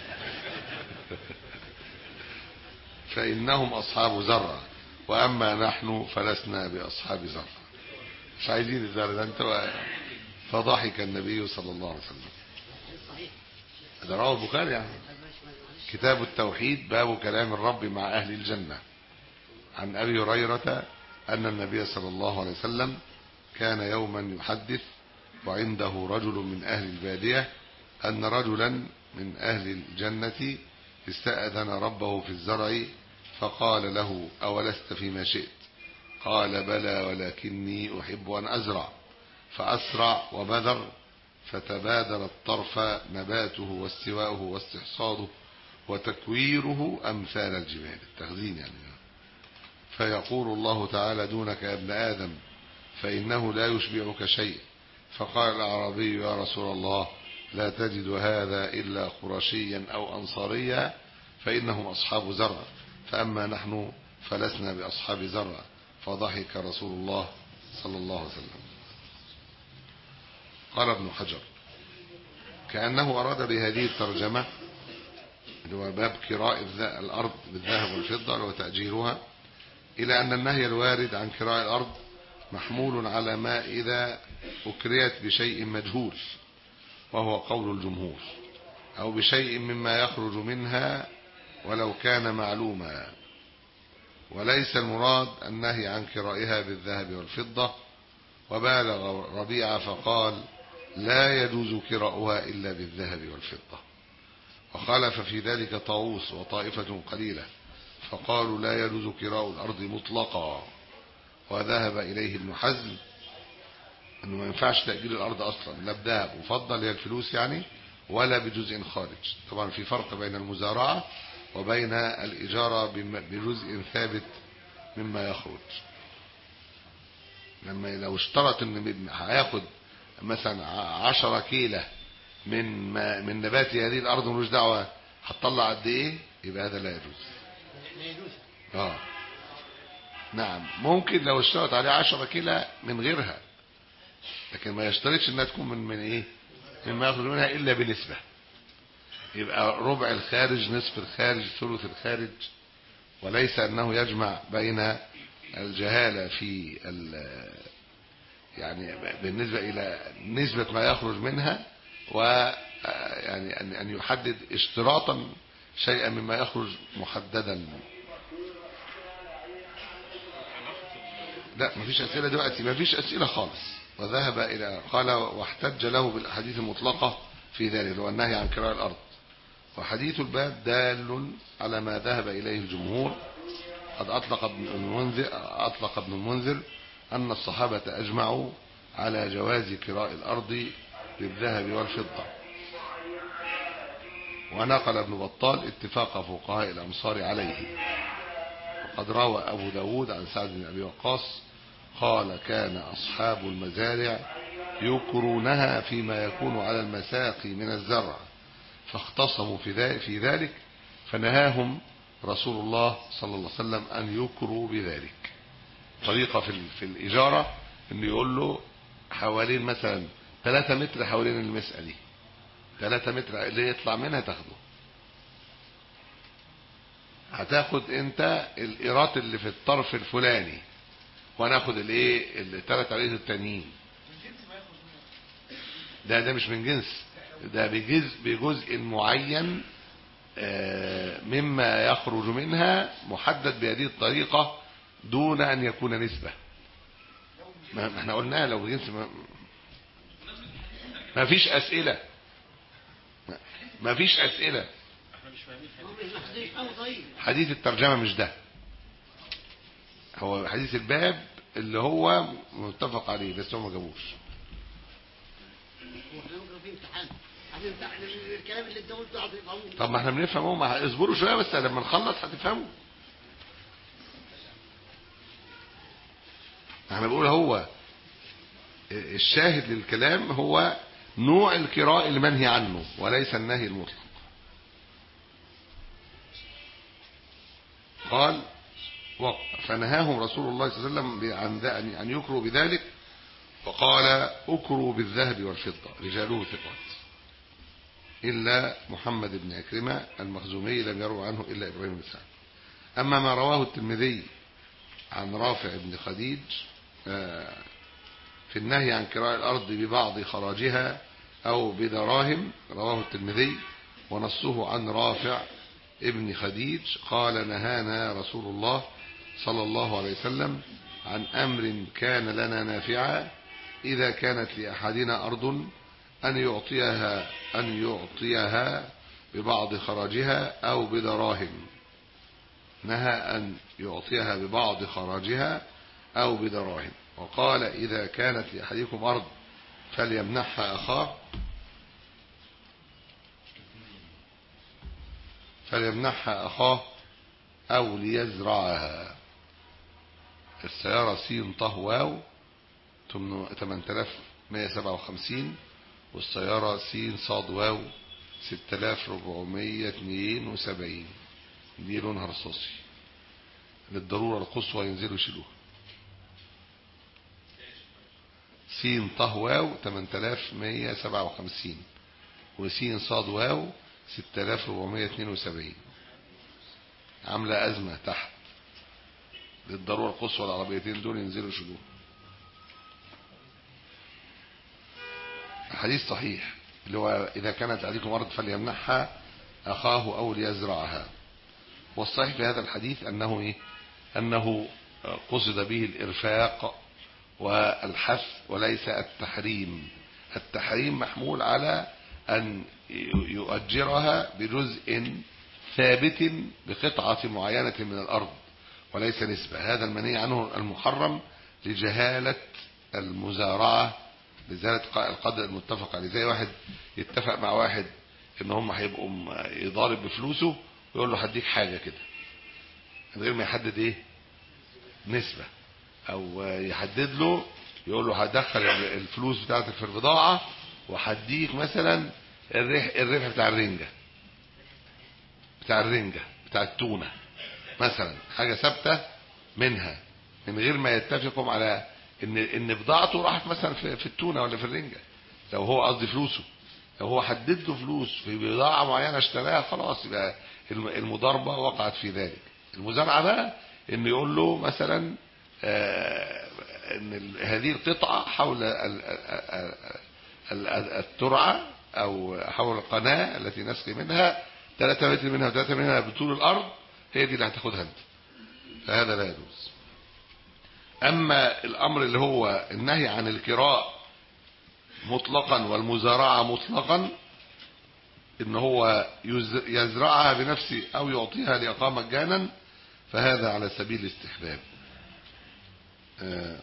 فإنهم أصحاب زرع وأما نحن فلسنا بأصحاب زرع مش عايزين الزرع ده انت فضحك النبي صلى الله عليه وسلم صحيح هذا رواه البخاري يعني طيب ماشي معلش كتاب التوحيد باب كلام الرب مع أهل الجنة عن أبي هريرة أن النبي صلى الله عليه وسلم كان يوما يحدث وعنده رجل من أهل البادية أن رجلا من أهل الجنة استأذن ربه في الزرع فقال له أولست فيما شئت قال بلى ولكني أحب أن أزرع فأسرع وبذر فتبادر الطرف نباته واستواؤه واستحصاده وتكويره أمثال الجبال التخزين يعني فيقول الله تعالى دونك يا ابن آدم فإنه لا يشبعك شيء فقال الأعرابي يا رسول الله لا تجد هذا إلا قرشيا أو أنصاريا فإنهم أصحاب زرع فأما نحن فلسنا بأصحاب زرع فضحك رسول الله صلى الله عليه وسلم قال ابن حجر كأنه أراد بهذه الترجمة اللي هو باب كراء الذ- الأرض بالذهب والفضة وتأجيرها إلى أن النهي الوارد عن كراء الأرض محمول على ما إذا أكريت بشيء مجهول وهو قول الجمهور أو بشيء مما يخرج منها ولو كان معلوما وليس المراد النهي عن كرائها بالذهب والفضة وبالغ ربيعة فقال لا يجوز كراؤها إلا بالذهب والفضة وخالف في ذلك طاووس وطائفة قليلة فقالوا لا يجوز كراء الأرض مطلقا وذهب إليه ابن حزم أنه ما ينفعش تأجيل الأرض أصلا لا بذهب وفضة اللي هي الفلوس يعني ولا بجزء خارج طبعا في فرق بين المزارعة وبين الإجارة بم- بجزء ثابت مما يخرج لما لو اشترط ان هياخد مثلا ع- عشرة كيلة من ما من نبات هذه الارض ملوش دعوه هتطلع قد ايه يبقى هذا لا يجوز لا يجوز اه نعم ممكن لو اشترط عليه 10 كيلة من غيرها لكن ما يشترطش انها تكون من من ايه مما يخرج منها الا بنسبة يبقى ربع الخارج نصف الخارج ثلث الخارج وليس انه يجمع بين الجهالة في ال- يعني بالنسبة الى نسبة ما يخرج منها و يعني ان ان يحدد اشتراطا شيئا مما يخرج محددا لا مفيش أسئلة دلوقتي مفيش أسئلة خالص وذهب إلى قال واحتج له بالأحاديث المطلقة في ذلك اللي هو النهي عن كراء الأرض وحديث الباب دال على ما ذهب إليه الجمهور قد أطلق ابن المنذر أطلق ابن المنذر أن الصحابة أجمعوا على جواز كراء الأرض بالذهب والفضة ونقل ابن بطال اتفاق فقهاء الأمصار عليه وقد روى أبو داود عن سعد بن أبي وقاص قال كان أصحاب المزارع يكرونها فيما يكون على المساقي من الزرع فاختصموا في ذلك, في ذلك فنهاهم رسول الله صلى الله عليه وسلم أن يكروا بذلك طريقة في, ال- في الإجارة أنه يقول له حوالين مثلا 3 متر حوالين المسألة دي 3 متر اللي يطلع منها تاخده هتاخد انت الايرات اللي في الطرف الفلاني وانا اخد الايه الثلاث عريض التانيين ده ده مش من جنس ده بجزء بجزء معين آه، مما يخرج منها محدد بهذه الطريقة دون أن يكون نسبة ما ما احنا قلناها لو بجنس ما, ما فيش أسئلة ما- ما فيش أسئلة هم مش يفهموا طيب حديث الترجمة مش ده هو حديث الباب اللي هو متفق عليه بس هم ما جابوش هو احنا بكره في امتحان عشان امتحان الكلام اللي انت قلته هتفهموه طب ما احنا بنفهم اهو ما اصبروا شويه بس لما نخلص هتفهموا احنا بنقول هو الشاهد للكلام هو نوع القراء المنهي عنه وليس النهي المطلق قال وق- فنهاهم رسول الله صلى الله عليه وسلم عن ذا- أن أن يكروا بذلك وقال أكروا بالذهب والفضة رجاله ثقات إلا محمد بن عكرمة المخزومي لم يروى عنه إلا إبراهيم بن سعد أما ما رواه الترمذي عن رافع بن خديج آه، في النهي عن كراء الأرض ببعض خراجها أو بدراهم رواه الترمذي ونصه عن رافع ابن خديج قال نهانا رسول الله صلى الله عليه وسلم عن أمر كان لنا نافعا إذا كانت لأحدنا أرض أن يعطيها أن يعطيها ببعض خراجها أو بدراهم نهى أن يعطيها ببعض خراجها أو بدراهم وقال إذا كانت لأحدكم أرض فليمنحها أخاه فليمنحها أخاه أو ليزرعها السيارة سين طه واو 8157 والسيارة سين صاد واو 6472 دي لونها رصاصي للضرورة القصوى ينزلوا يشيلوها سين طه واو 8157 وسين صاد واو 6472 عاملة أزمة تحت للضرورة القصوى العربيتين دول ينزلوا يشيلوها حديث صحيح اللي هو إذا كانت عليكم أرض فليمنحها أخاه أو ليزرعها والصحيح في هذا الحديث أنه إيه؟ أنه قصد به الإرفاق والحث وليس التحريم التحريم محمول على أن يؤجرها بجزء ثابت بقطعة معينة من الأرض وليس نسبة هذا المنهي عنه المحرم لجهالة المزارعة لذلك القدر المتفق عليه زي واحد يتفق مع واحد ان هم هيبقوا م- يضارب بفلوسه ويقول له هديك حاجة كده من غير ما يحدد ايه نسبة او يحدد له يقول له هدخل ال- الفلوس بتاعتك في البضاعة وهديك مثلا الريح الربح بتاع الرنجة بتاع الرنجة بتاع التونة مثلا حاجة ثابتة منها من غير ما يتفقوا على ان ان بضاعته راحت مثلا في, في التونة ولا في الرنجة لو هو قصدي فلوسه لو هو حدد له فلوس في بضاعة معينة اشتراها خلاص يبقى الم- المضاربة وقعت في ذلك المزارعة بقى انه يقول له مثلا آه، ان ال- هذه القطعة حول ال- ال- ال- ال- الترعة او حول القناة التي نسقي منها 3 متر منها و3 منها بطول الارض هي دي اللي هتاخدها انت فهذا لا يجوز اما الامر اللي هو النهي عن الكراء مطلقا والمزارعة مطلقا ان هو يز- يزرعها بنفسه او يعطيها لإقامة مجانا فهذا على سبيل الاستحباب آه،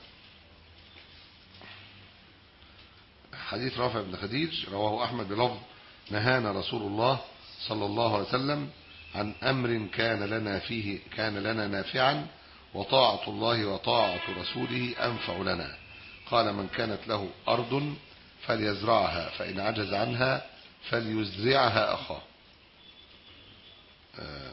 حديث رافع بن خديج رواه أحمد بلفظ نهانا رسول الله صلى الله عليه وسلم عن أمر كان لنا فيه كان لنا نافعا وطاعة الله وطاعة رسوله أنفع لنا قال من كانت له أرض فليزرعها فإن عجز عنها فليزرعها أخاه آه،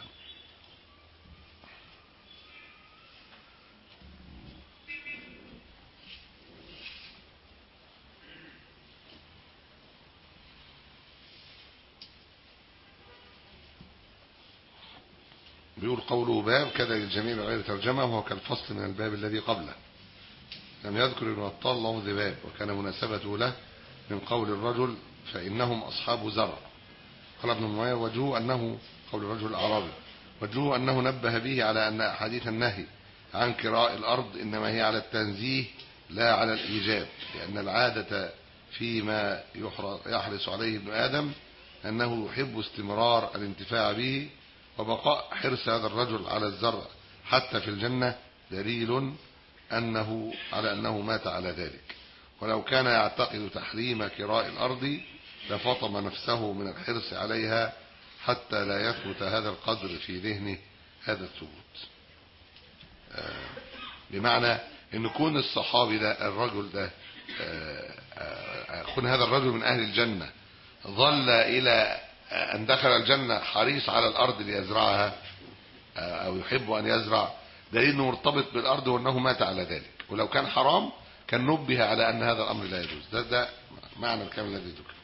بيقول قوله باب كذا للجميع بغير ترجمة وهو كالفصل من الباب الذي قبله لم يذكر ابن بطال لفظ باب وكان مناسبته له من قول الرجل فإنهم أصحاب زرع قال ابن معاوية وجهه أنه قول الرجل الأعرابي وجهه أنه نبه به على أن أحاديث النهي عن كراء الأرض إنما هي على التنزيه لا على الإيجاب لأن العادة فيما يحر- يحرص عليه ابن آدم أنه يحب استمرار الانتفاع به وبقاء حرص هذا الرجل على الزرع حتى في الجنة دليل أنه على أنه مات على ذلك ولو كان يعتقد تحريم كراء الأرض لفطم نفسه من الحرص عليها حتى لا يثبت هذا القدر في ذهنه هذا الثبوت آه، بمعنى ان كون الصحابي ده الرجل ده آه، آه، كون هذا الرجل من اهل الجنة ظل الى ان دخل الجنة حريص على الارض ليزرعها آه، او يحب ان يزرع دليل انه مرتبط بالارض وانه مات على ذلك ولو كان حرام كان نبه على ان هذا الامر لا يجوز ده ده معنى الكلام الذي ذكر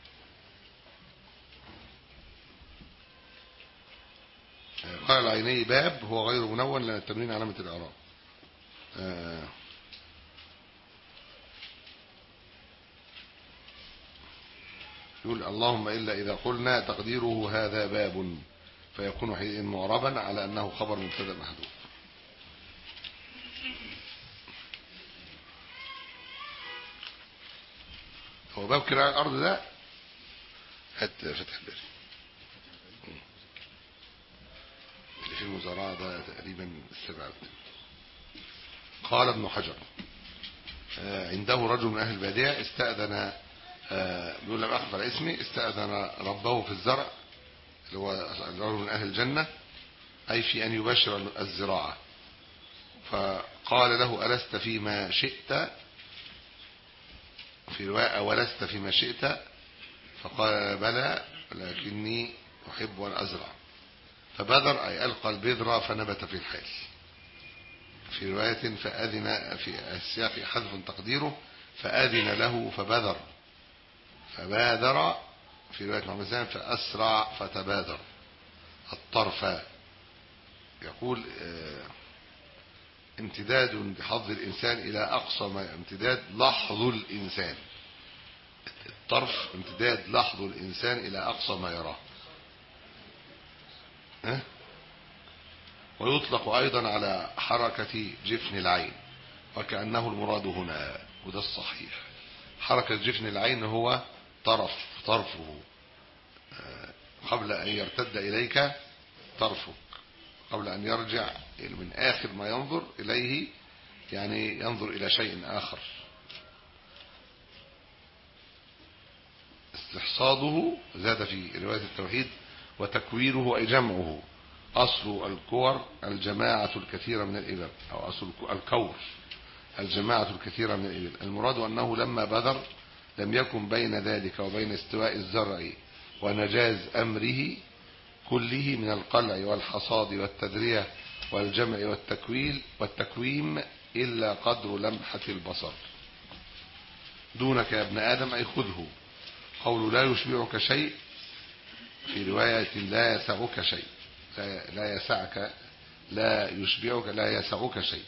قال العيني باب هو غير منون لان التمرين علامة الاعراب آه. يقول اللهم إلا إذا قلنا تقديره هذا باب فيكون حينئذ معربا على أنه خبر مبتدا محذوف هو باب كراء الأرض ده هات فتح الباري اللي في المزارعة ده تقريبا السبعة قال ابن حجر آه، عنده رجل من أهل البادية استأذن آه، بيقول لم أخف على اسمي استأذن ربه في الزرع اللي هو الرجل من أهل الجنة أي في أن يبشر الزراعة فقال له ألست فيما شئت في رواية ولست فيما شئت فقال بلى ولكني أحب أن أزرع فبذر أي ألقى البذرة فنبت في الحال في رواية فأذن في السياق حذف تقديره فأذن له فبذر فبادر في رواية محمد زين فأسرع فتبادر الطرف يقول آه، امتداد بحظ الإنسان إلى أقصى ما امتداد لحظ الإنسان الطرف امتداد لحظ الإنسان إلى أقصى ما يراه ها؟ ويطلق أيضا على حركة جفن العين وكأنه المراد هنا وده الصحيح حركة جفن العين هو طرف طرفه آه، قبل أن يرتد إليك طرفك قبل أن يرجع من آخر ما ينظر إليه يعني ينظر إلى شيء آخر استحصاده زاد في رواية التوحيد وتكويره أي جمعه أصل الكور الجماعة الكثيرة من الإبل أو أصل الك- الكور الجماعة الكثيرة من الإبل المراد أنه لما بذر لم يكن بين ذلك وبين استواء الزرع ونجاز أمره كله من القلع والحصاد والتدرية والجمع والتكويل والتكويم إلا قدر لمحة البصر دونك يا ابن آدم أي خذه قول لا يشبعك شيء في رواية لا يسعك شيء لا- لا يسعك لا يشبعك لا يسعك شيء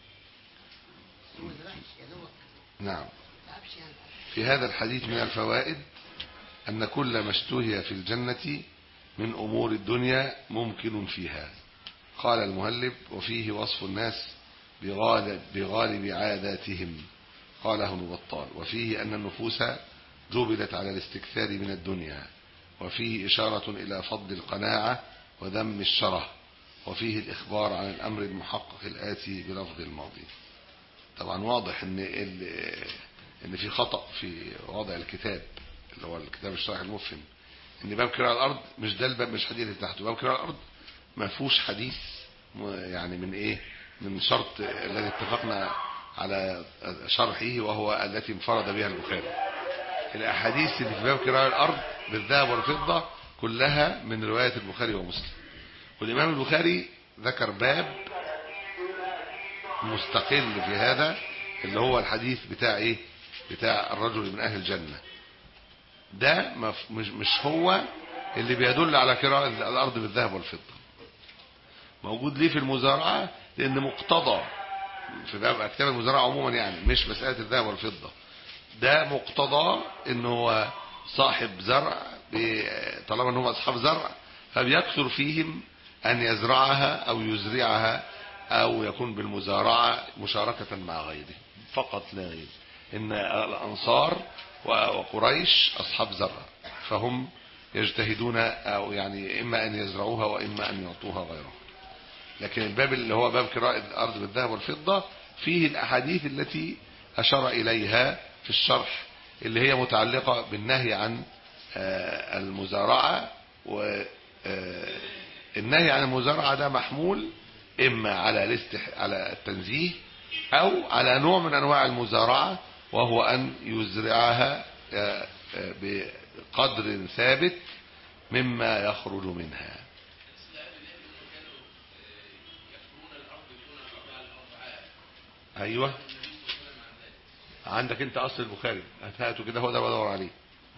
ما زرعش يا دوبك نعم ما تعبش يعني في هذا الحديث من الفوائد أن كل ما اشتهي في الجنة من أمور الدنيا ممكن فيها قال المهلب وفيه وصف الناس بغالب, بغالب عاداتهم قاله ابن بطال وفيه أن النفوس جبلت على الاستكثار من الدنيا وفيه إشارة إلى فضل القناعة وذم الشره وفيه الإخبار عن الأمر المحقق الآتي بلفظ الماضي طبعا واضح ان ال- ان في خطأ في وضع الكتاب اللي هو الكتاب الشرح المفهم ان باب كراء الارض مش ده الباب مش حديث اللي تحته باب كراء الارض ما فيهوش حديث م- يعني من ايه من شرط الذي اتفقنا على شرحه وهو التي انفرد بها البخاري الاحاديث اللي في باب كراء الارض بالذهب والفضه كلها من روايه البخاري ومسلم والامام البخاري ذكر باب مستقل في هذا اللي هو الحديث بتاع ايه بتاع الرجل من اهل الجنة ده مف- مش مش هو اللي بيدل على كراء الارض بالذهب والفضة موجود ليه في المزارعة لأن مقتضى في باب أكتاب المزارعة عموما يعني مش مسألة الذهب والفضة ده مقتضى ان هو صاحب زرع ب- طالما ان هم اصحاب زرع فبيكثر فيهم ان يزرعها او يزرعها او يكون بالمزارعه مشاركه مع غيره فقط لا غير ان الانصار و- وقريش اصحاب زرع فهم يجتهدون او يعني اما ان يزرعوها واما ان يعطوها غيرهم لكن الباب اللي هو باب كراء الارض بالذهب والفضه فيه الاحاديث التي اشار اليها في الشرح اللي هي متعلقه بالنهي عن آه، المزارعه والنهي عن المزارعه ده محمول اما على الاستح... على التنزيه او على نوع من انواع المزارعه وهو ان يزرعها آه، آه، بقدر ثابت مما يخرج منها ايوه عندك انت اصل البخاري هاته كده هو ده بدور عليه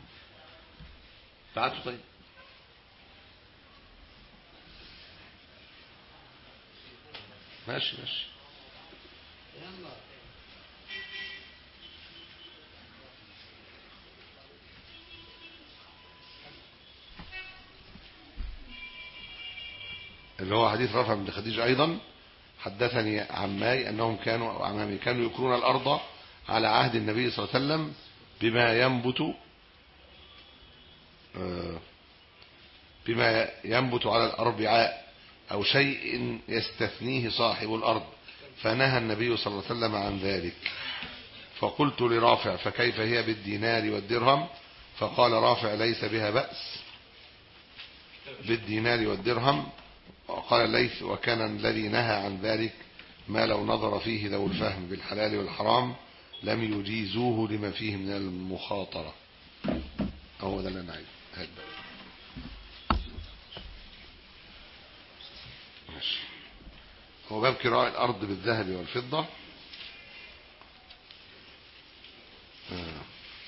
تعالوا طيب ماشي ماشي اللي هو حديث رفع بن خديجة أيضا حدثني عماي أنهم كانوا أو عمامي كانوا يكرون الأرض على عهد النبي صلى الله عليه وسلم بما ينبت آه، بما ينبت على الأربعاء أو شيء يستثنيه صاحب الأرض فنهى النبي صلى الله عليه وسلم عن ذلك فقلت لرافع فكيف هي بالدينار والدرهم فقال رافع ليس بها بأس بالدينار والدرهم وقال الليث وكان الذي نهى عن ذلك ما لو نظر فيه ذو الفهم بالحلال والحرام لم يجيزوه لما فيه من المخاطرة هو ده اللي انا عايزه هات بقى. ماشي هو باب كراء الأرض بالذهب والفضة آه.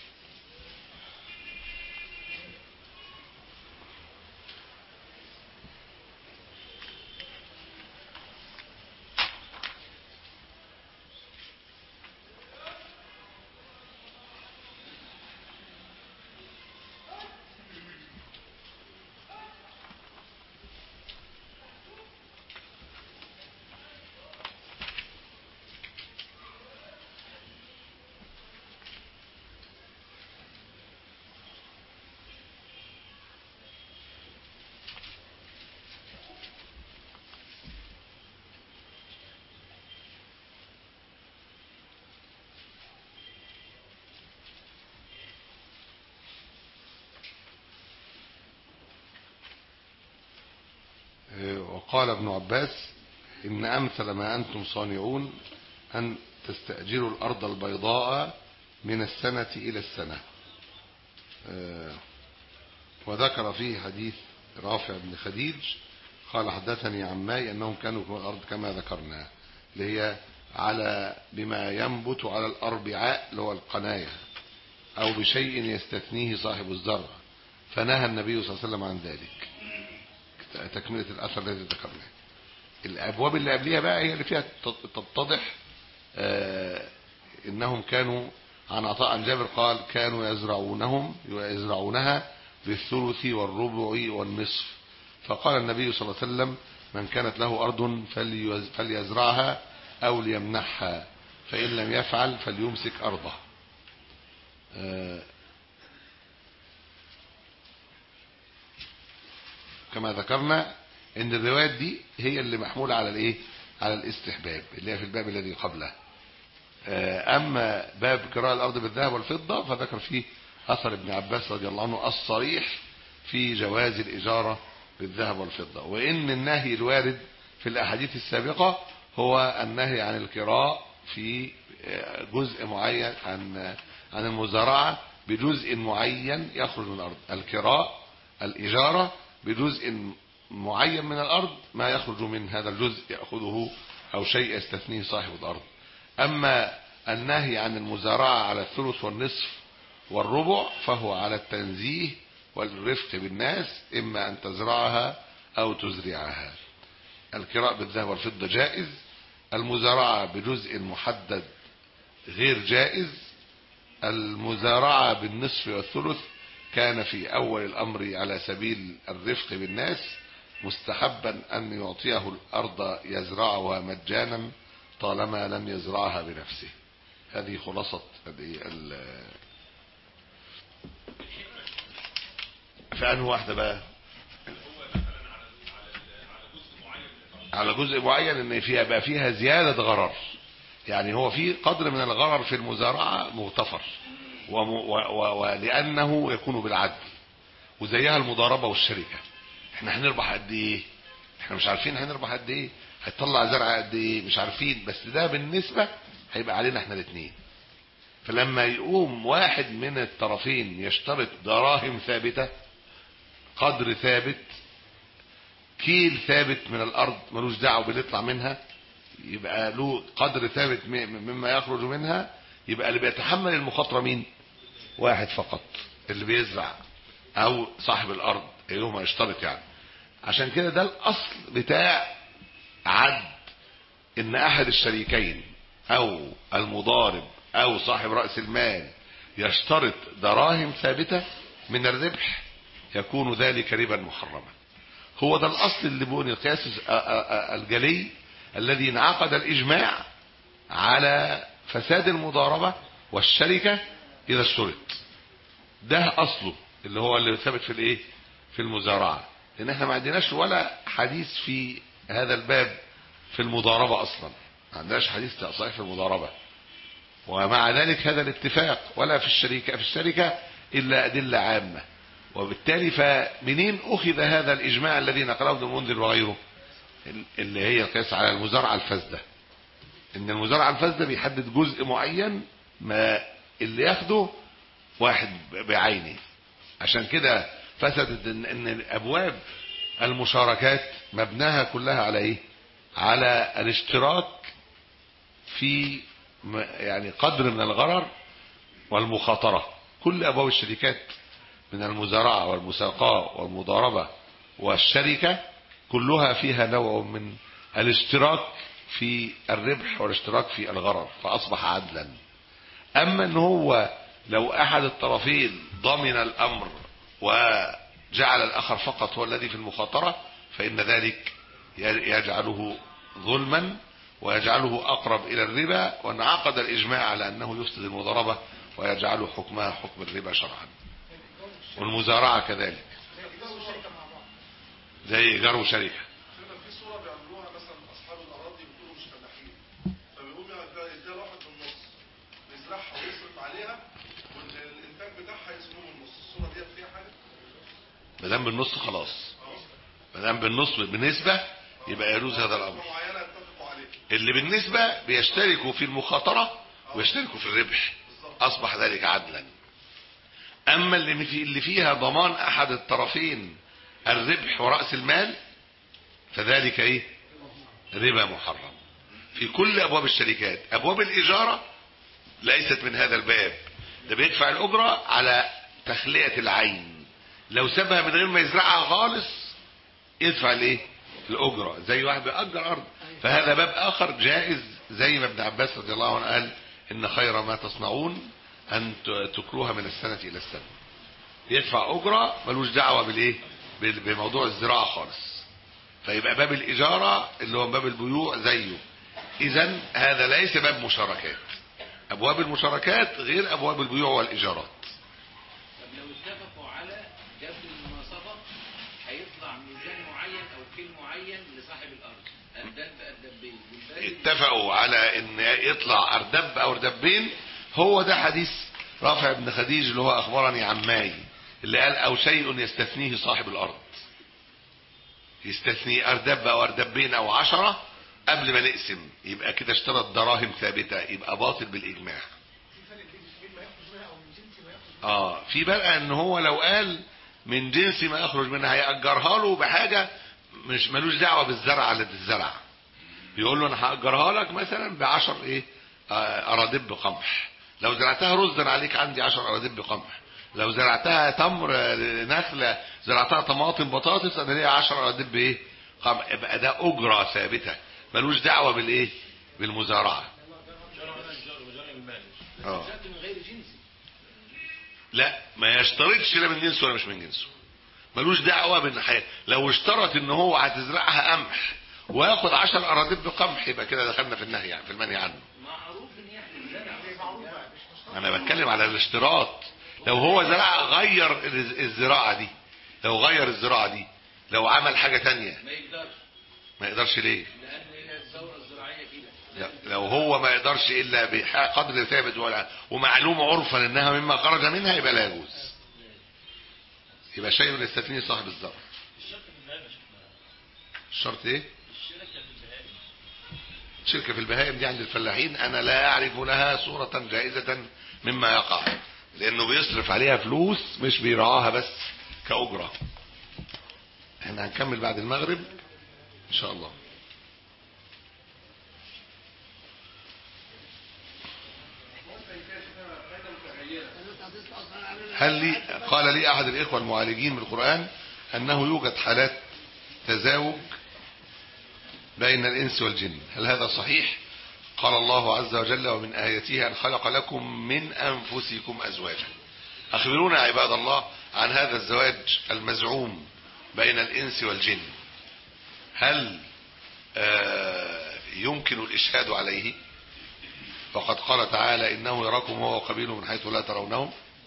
وقال ابن عباس إن أمثل ما أنتم صانعون أن تستأجروا الأرض البيضاء من السنة إلى السنة آه، وذكر فيه حديث رافع بن خديج قال حدثني عماي أنهم كانوا في الأرض كما ذكرنا اللي هي على بما ينبت على الأربعاء اللي هو القناية أو بشيء يستثنيه صاحب الزرع فنهى النبي صلى الله عليه وسلم عن ذلك تكملة الأثر الذي ذكرناه الأبواب اللي قبلها بقى هي اللي فيها تتضح آه إنهم كانوا عن عطاء عن جابر قال كانوا يزرعونهم يزرعونها بالثلث والربع والنصف فقال النبي صلى الله عليه وسلم من كانت له أرض فليز- فليزرعها أو ليمنحها فإن لم يفعل فليمسك أرضه آه كما ذكرنا ان الروايات دي هي اللي محمولة على الايه على الاستحباب اللي هي في الباب الذي قبله آه، اما باب كراء الارض بالذهب والفضة فذكر فيه اثر ابن عباس رضي الله عنه الصريح في جواز الاجارة بالذهب والفضة وان النهي الوارد في الاحاديث السابقة هو النهي عن الكراء في آه، جزء معين عن عن المزارعة بجزء معين يخرج من الارض الكراء الاجارة بجزء معين من الأرض ما يخرج من هذا الجزء يأخذه أو شيء يستثنيه صاحب الأرض أما النهي عن المزارعة على الثلث والنصف والربع فهو على التنزيه والرفق بالناس إما أن تزرعها أو تزرعها الكراء بالذهب والفضة جائز المزارعة بجزء محدد غير جائز المزارعة بالنصف والثلث كان في أول الأمر على سبيل الرفق بالناس مستحبا أن يعطيه الأرض يزرعها مجانا طالما لم يزرعها بنفسه هذه خلاصة هذه ال- فأنه واحدة بقى على جزء معين ان فيها بقى فيها زيادة غرر يعني هو في قدر من الغرر في المزارعة مغتفر وم- و- و- ولأنه يكون بالعدل وزيها المضاربة والشركة احنا هنربح قد ايه احنا مش عارفين هنربح قد ايه هتطلع زرع قد ايه مش عارفين بس ده بالنسبة هيبقى علينا احنا الاثنين فلما يقوم واحد من الطرفين يشترط دراهم ثابتة قدر ثابت كيل ثابت من الارض ملوش دعوه باللي يطلع منها يبقى له قدر ثابت م- مما يخرج منها يبقى اللي بيتحمل المخاطره مين واحد فقط اللي بيزرع او صاحب الارض ايهما يشترط يعني عشان كده ده الاصل بتاع عد ان احد الشريكين او المضارب او صاحب راس المال يشترط دراهم ثابته من الربح يكون ذلك ربا محرما هو ده الاصل اللي بني القياس ا- ا- ا- الجلي الذي انعقد الاجماع على فساد المضاربه والشركه اذا اشترط ده اصله اللي هو اللي ثابت في الايه في المزارعه لان احنا ما عندناش ولا حديث في هذا الباب في المضاربه اصلا ما عندناش حديث تصحيح في المضاربه ومع ذلك هذا الاتفاق ولا في الشركه في الشركه الا ادله عامه وبالتالي فمنين اخذ هذا الاجماع الذي نقله ابن المنذر وغيره اللي هي القياس على المزارعه الفاسده ان المزارعه الفاسده بيحدد جزء معين ما اللي ياخده واحد بعينه عشان كده فسدت ان إن ابواب المشاركات مبناها كلها على ايه على الاشتراك في م- يعني قدر من الغرر والمخاطره كل ابواب الشركات من المزارعه والمساقاه والمضاربه والشركه كلها فيها نوع من الاشتراك في الربح والاشتراك في الغرر فاصبح عدلا اما ان هو لو احد الطرفين ضمن الامر وجعل الاخر فقط هو الذي في المخاطره فان ذلك يجعله ظلما ويجعله اقرب الى الربا وانعقد الاجماع على انه يفسد المضاربه ويجعل حكمها حكم الربا شرعا والمزارعه كذلك زي ايجار وشركه كده في صوره بيعملوها مثلا اصحاب الاراضي بيكونوا مش فلاحين فبيقوم يديها واحد بالنص يزرعها ويصرف عليها والانتاج بتاعها يسموه النص الصوره ديت فيها حاجه ما دام بالنص خلاص ما دام بالنص بالنسبه يبقى يجوز هذا الامر معينه يتفقوا عليها اللي بالنسبة بيشتركوا في المخاطرة ويشتركوا في الربح أصبح ذلك عدلا أما اللي في اللي فيها ضمان أحد الطرفين الربح ورأس المال فذلك إيه ربا محرم في كل أبواب الشركات أبواب الإجارة ليست من هذا الباب ده بيدفع الأجرة على تخلية العين لو سابها من غير ما يزرعها خالص يدفع الايه الاجره زي واحد بيأجر ارض فهذا باب اخر جائز زي ما ابن عباس رضي الله عنه قال ان خير ما تصنعون ان ت- تكروها من السنه الى السنه يدفع اجره ملوش دعوه بالايه بال- بموضوع الزراعه خالص فيبقى باب الاجاره اللي هو باب البيوع زيه اذا هذا ليس باب مشاركات ابواب المشاركات غير ابواب البيوع والايجارات طب لو اتفقوا على جبر المناصفة هيطلع ميزان معين او كيل معين لصاحب الارض الدب الدبين والباقي اتفقوا على ان يطلع اردب او اردبين هو ده حديث رافع بن خديج اللي هو اخبرني عماي اللي قال او شيء يستثنيه صاحب الارض يستثني اردب او اردبين او عشرة قبل ما نقسم يبقى كده اشترط دراهم ثابتة يبقى باطل بالاجماع في فرق بين بين ما يخرج منها او من جنس ما يخرج اه في بقى ان هو لو قال من جنس ما يخرج منها هيأجرها له بحاجة مش ملوش دعوة بالزرعة اللي تتزرع بيقول له انا هأجرها لك مثلا بعشر ايه آه، اراضب قمح لو زرعتها رز انا عليك عندي عشر اراضب قمح لو زرعتها تمر آه، نخلة زرعتها طماطم بطاطس انا ليا عشر اراضب ايه قمح يبقى ده اجره ثابته ملوش دعوه بالايه بالمزارعه اه شرط من غير جنسي لا ما يشترطش لا من جنسه ولا مش من جنسه ملوش دعوه بالحياه لو اشترط ان هو هتزرعها قمح وياخد 10 اراضيب بقمح يبقى كده دخلنا في النهي يعني في المنهي عنه معروف ان يحلم زرع انا بتكلم على الاشتراط لو هو زرع غير الز- الزراعه دي لو غير الزراعه دي لو عمل حاجه تانية ما يقدرش ما يقدرش ليه لان هي الثوره الزراعيه كده لا- لو هو ما يقدرش الا بقدر ثابت ولا ومعلوم عرفا انها مما خرج منها يبقى لا يجوز يبقى شيء يستثني صاحب الزرع الشرط ايه شركة في البهائم دي عند الفلاحين انا لا اعرف لها صورة جائزة مما يقع لانه بيصرف عليها فلوس مش بيرعاها بس كأجرة احنا هنكمل بعد المغرب ان شاء الله هل لي قال لي احد الاخوه المعالجين بالقران انه يوجد حالات تزاوج بين الانس والجن هل هذا صحيح قال الله عز وجل ومن اياته ان خلق لكم من انفسكم ازواجا اخبرونا يا عباد الله عن هذا الزواج المزعوم بين الانس والجن هل آه، يمكن الاشهاد عليه وقد قال تعالى انه يراكم هو وقبيله من حيث لا ترونهم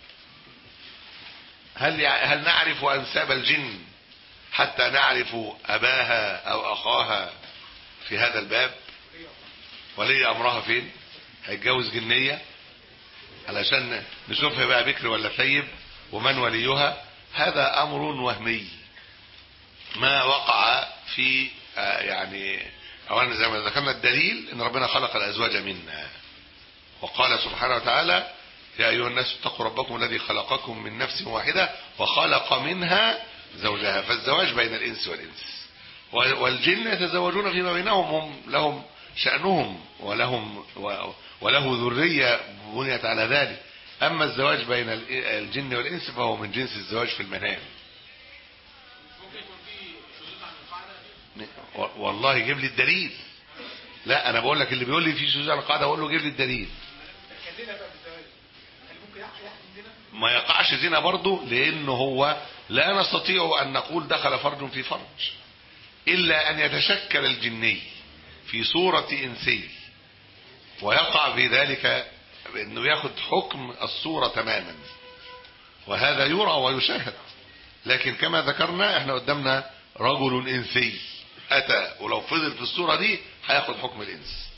هل يع- هل نعرف انساب الجن حتى نعرف اباها او اخاها في هذا الباب ولي امرها فين هيتجوز جنيه علشان نشوفها بقى بكر ولا ثيب ومن وليها هذا امر وهمي ما وقع في آه، يعني اولا زي ما ذكرنا الدليل ان ربنا خلق الازواج منا وقال سبحانه وتعالى يا أيها الناس اتقوا ربكم الذي خلقكم من نفس واحدة وخلق منها زوجها فالزواج بين الإنس والإنس والجن يتزوجون فيما بينهم هم لهم شأنهم ولهم و- وله ذرية بنيت على ذلك أما الزواج بين ال- الجن والإنس فهو من جنس الزواج في المنام و- والله جيب لي الدليل لا انا بقول لك اللي بيقول لي في شذوذ عن القاعده اقول له جيب لي الدليل خلينا بقى بالزواج هل ممكن يحصل يحصل زنا؟ ما يقعش زنا برضه لانه هو لا نستطيع ان نقول دخل فرج في فرج الا ان يتشكل الجني في صورة انسي ويقع في ذلك انه ياخد حكم الصورة تماما وهذا يرى ويشاهد لكن كما ذكرنا احنا قدامنا رجل انسي اتى ولو فضل في الصورة دي هياخد حكم الانس